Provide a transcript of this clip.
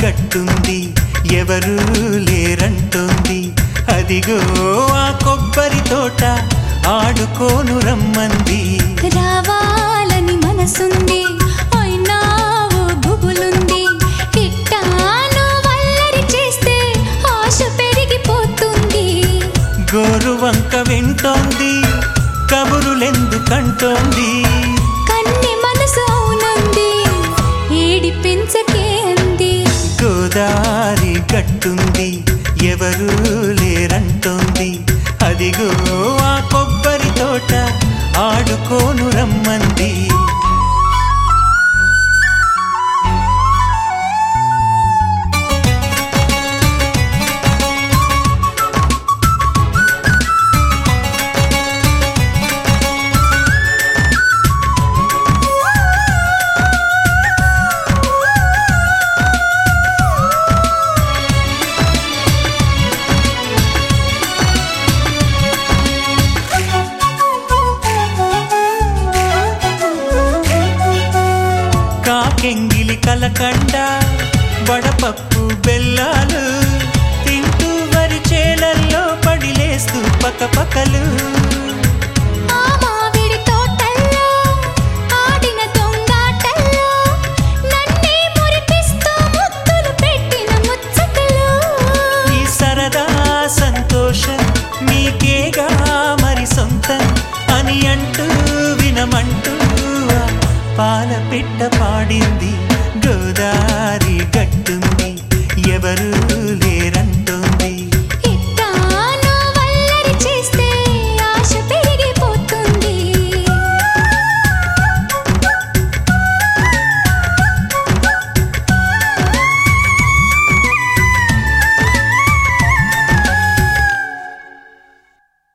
గట్టుంది ఎవరు లేరంటోంది అదిగో ఆ కొబ్బరి తోట ఆడుకోను రమ్మంది రావాలని మనసుంది అయినా ఓ గుబులుంది కిట్టాను వల్లరి చేస్తే ఆశ పెరిగిపోతుంది గోరు వంక వింటోంది కబురులెందుకంటోంది కన్ని మనసు అవునంది ఏడి పెంచకే అంది గోదారి గట్టుంది ఎవరు లేరంటోంది అదిగో ఆ కొబ్బరి తోట ఆడుకోను రమ్మంది కాకెంగిలి కలకండ వడపప్పు బెల్లాలు తింటూ వరి చేలల్లో పడిలేస్తూ పకపకలు ఆ మామిడి తోటల్లో ఆడిన దొంగాటల్లో నన్నే మురిపిస్తూ ముద్దులు పెట్టిన ముచ్చటలు ఈ సరదా సంతోషం నీకేగా మరి సొంతం అని అంటూ వినమంటూ ఆ పాల పిట్ట పాడింది గోదారి గట్టుంది ఎవరు లేరంటోంది